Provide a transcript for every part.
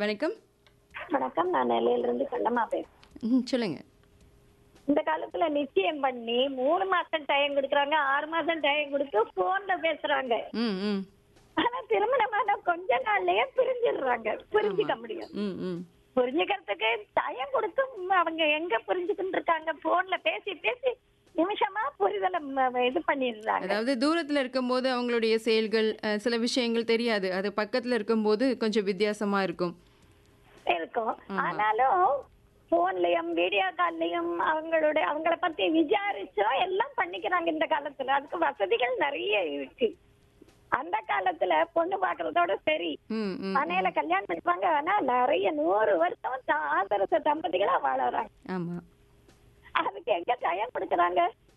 வணக்கம் வணக்கம் நான் நெல்லையில இருந்து கண்ணம்மா பேசுறேன் ம் சொல்லுங்க இந்த காலத்துல நிச்சயம் பண்ணி மூணு மாசம் டைம் கொடுக்குறாங்க ஆறு மாசம் டைம் கொடுத்து போன்ல பேசுறாங்க ம் ம் ஆனா திருமணமான கொஞ்ச நாள்லயே பிரிஞ்சிடுறாங்க புரிஞ்சுக்க முடியும் ம் ம் புரிஞ்சுக்கிறதுக்கு டைம் கொடுத்தும் அவங்க எங்க புரிஞ்சுக்கிட்டு இருக்காங்க போன்ல பேசி பேசி நிமிஷமா புரிதலை ம- இது பண்ணிடுறாங்க அதாவது தூரத்துல இருக்கும்போது அவங்களுடைய செயல்கள் அஹ், சில விஷயங்கள் தெரியாது அது பக்கத்துல இருக்கும்போது கொஞ்சம் வித்தியாசமா இருக்கும் இருக்கும் ஆனாலும் போன்லயும் வீடியோ கால்லயும் அவங்களுடைய அவங்கள பத்தி விசாரிச்சோ எல்லாம் பண்ணிக்கிறாங்க இந்த காலத்துல அதுக்கு வசதிகள் நிறைய இருக்கு அந்த காலத்துல பொண்ணு பாக்குறதோட சரி ம் ம் மனையில கல்யாணம் பண்ணிப்பாங்க ஆனா நிறைய நூறு வருஷம் த- ஆதரச தம்பதிகளா வாழறாங்க ஆமா அதுக்கு எங்க டைம் கொடுக்கறாங்க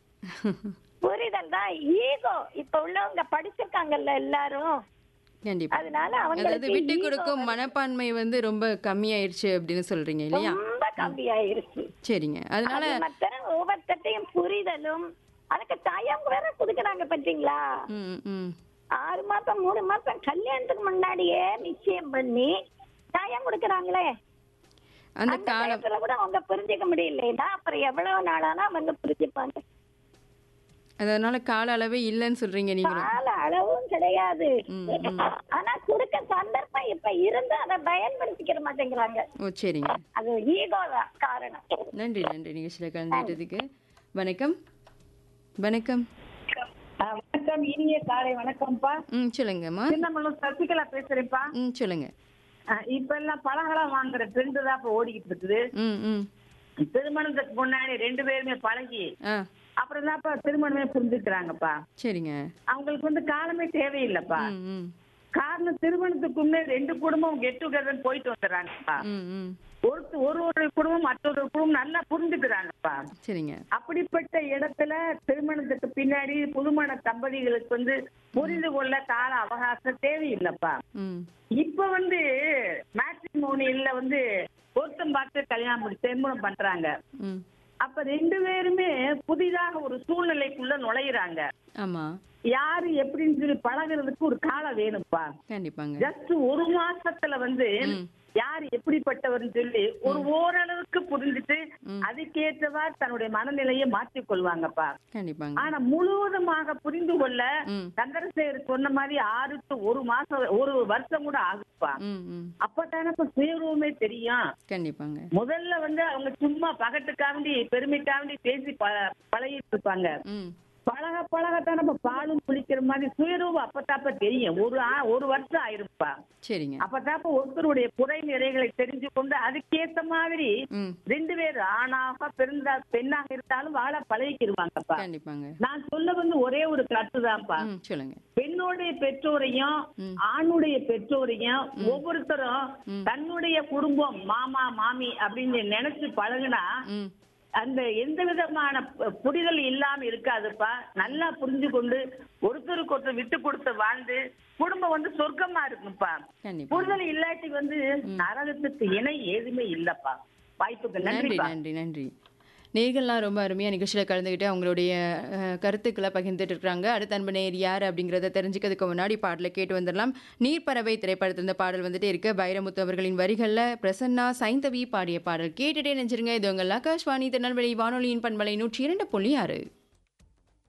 புரிதல் தான் ஈகோ இப்ப உள்ளவங்க படிச்சிருக்காங்கல்ல எல்லாரும் கண்டிப்பா அதனால அதாவது அவங்களுக்கு விட்டு ego கொடுக்கும் மனப்பான்மை வந்து ரொம்ப கம்மியாயிருச்சு அப்படின்னு சொல்றீங்க இல்லையா ரொம்ப கம்மியாயிருச்சு சரிங்க அதனால அது மத்த ஒவ்வொருத்தையும் புரிதலும் அதுக்கு டைம் வேற குடுக்கறாங்க பாத்தீங்களா ம் ம் ஆறு மாசம் மூணு மாசம் கல்யாணத்துக்கு முன்னாடியே நிச்சயம் பண்ணி டைம் கொடுக்கறாங்களே அந்த அந்த காலம் டயத்துல கூட அவங்க புரிஞ்சுக்க முடியலைன்னா அப்புறம் எவ்வளவு நாளானா அவங்க புரிஞ்சுப்பாங்க அதனால கால அளவே இல்லைன்னு சொல்றீங்க நீங்களும் கால அளவும் கிடையாது ம், ம். ஆனா கொடுக்க சந்தர்ப்பம் இப்ப இருந்து அதை பயன்படுத்திக்கிற மாட்டேங்கிறாங்க ஓ சரிங்க அது ஈகோ தான் காரணம் நன்றி நன்றி நிகழ்ச்சியில் கலந்துக்கிட்டதுக்கு வணக்கம் வணக்கம் வணக்கம் இனிய காலை வணக்கம்ப்பா ம் சொல்லுங்கம்மா சின்னமல்லூர் சசிகலா பேசுறேன்ப்பா ம் சொல்லுங்க அஹ் இப்ப எல்லாம் பழங்களாம் வாங்குற ட்ரெண்ட் தான் இப்ப ஓடிக்கிட்டு இருக்குது ம் ம் திருமணத்துக்கு முன்னாடி ரெண்டு பேருமே பழகி ஆ அப்புறம் தான் இப்ப திருமணமே புரிஞ்சுக்கிறாங்கப்பா சரிங்க அவங்களுக்கு வந்து காலமே தேவையில்லைப்பா ம் ம் காரணம் திருமணத்துக்கு முன்னே ரெண்டு குடும்பம் கெட் டுகெதர் போயிட்டு வந்துடுறாங்கப்பா ம் ம் ஒரு ஒரு ஒரு குடும்பம் மற்றொரு குடும்பம் நல்லா புரிஞ்சுக்கிறாங்கப்பா சரிங்க அப்படிப்பட்ட இடத்துல திருமணத்துக்கு பின்னாடி புதுமண தம்பதிகளுக்கு வந்து புரிந்து கொள்ள கால அவகாசம் தேவையில்லைப்பா ம் இப்ப வந்து மேட்ரிமோனியல்ல வந்து பொருத்தம் பார்த்து கல்யாணம் பண்ணி திருமணம் பண்றாங்க ம் அப்ப ரெண்டு பேருமே புதிதாக ஒரு சூழ்நிலைக்குள்ள நுழையிறாங்க ஆமாம் யாரு எப்படின்னு சொல்லி பழகுறதுக்கு ஒரு காலம் வேணும்ப்பா கண்டிப்பாங்க ஜஸ்ட் ஒரு மாசத்துல வந்து யார் எப்படிப்பட்டவர்னு சொல்லி ஒரு ஓரளவுக்கு புரிஞ்சுட்டு அதுக்கேற்றவாறு தன்னுடைய மனநிலையை மாற்றிக் கொள்வாங்கப்பா கண்டிப்பாங்க ஆனா முழுவதுமாக புரிந்து கொள்ள ம் சந்திரசேகர் சொன்ன மாதிரி ஆறு to ஒரு மாசம் ஒரு வருஷம் கூட ஆகுப்பா ம் ம் அப்பதானே இப்ப சுயரூபமே தெரியும் கண்டிப்பாங்க முதல்ல வந்து அவங்க சும்மா பகட்டுக்காண்டி பெருமைக்காண்டி பேசி ப- பழகிட்டு இருப்பாங்க ம் பழக பழகத்தான் நம்ம பாலும் குளிக்கிற மாதிரி சுயரூபம் அப்பதாப்ப தெரியும் ஒரு ஆ- ஒரு வருஷம் ஆயிருப்பா சரிங்க அப்பதாப்ப ஒருத்தருடைய குறை நிறைகளை தெரிஞ்சு கொண்டு அதுக்கேத்த மாதிரி ம் ரெண்டு பேர் ஆணாக பிறந்தா பெண்ணாக இருந்தாலும் வாழ பழகிக்கிருவாங்கப்பா கண்டிப்பாங்க நான் சொல்ல வந்து ஒரே ஒரு கருத்துதான்ப்பா ம் சொல்லுங்க பெண்ணுடைய பெற்றோரையும் ஆணுடைய பெற்றோரையும் ஒவ்வொருத்தரும் தன்னுடைய குடும்பம் மாமா மாமி அப்படின்னு நினைச்சு பழகுனா ம் அந்த எந்த விதமான பு- புரிதல் இல்லாம இருக்காதுப்பா நல்லா புரிஞ்சு கொண்டு ஒருத்தருக்கு ஒருத்தர் விட்டு கொடுத்து வாழ்ந்து குடும்பம் வந்து சொர்க்கமா இருக்கும்ப்பா கண்டிப்பா புரிதல் இல்லாட்டி வந்து நரகத்துக்கு இணை எதுவுமே இல்லப்பா வாய்ப்புக்கு நன்றி நன்றிப்பா நன்றி நன்றி நேர்கள்லாம் ரொம்ப அருமையாக நிகழ்ச்சியில் கலந்துக்கிட்டு அவங்களுடைய அஹ், கருத்துக்களை பகிர்ந்துட்டு இருக்காங்க அடுத்த அன்பு நேர் யார் அப்படிங்கிறத தெரிஞ்சுக்கிறதுக்கு முன்னாடி பாடலை கேட்டு வந்துடலாம் நீர்ப்பறவை திரைப்படத்தில் இந்த பாடல் வந்துட்டே இருக்கு வைரமுத்து அவர்களின் வரிகளில் பிரசன்னா சைந்தவி பாடிய பாடல் கேட்டுட்டே நினைச்சிருங்க இது உங்கள் ஆகாஷ்வாணி திருநெல்வேலி வானொலியின் பண்பலை நூற்றி இரண்டு புள்ளி ஆறு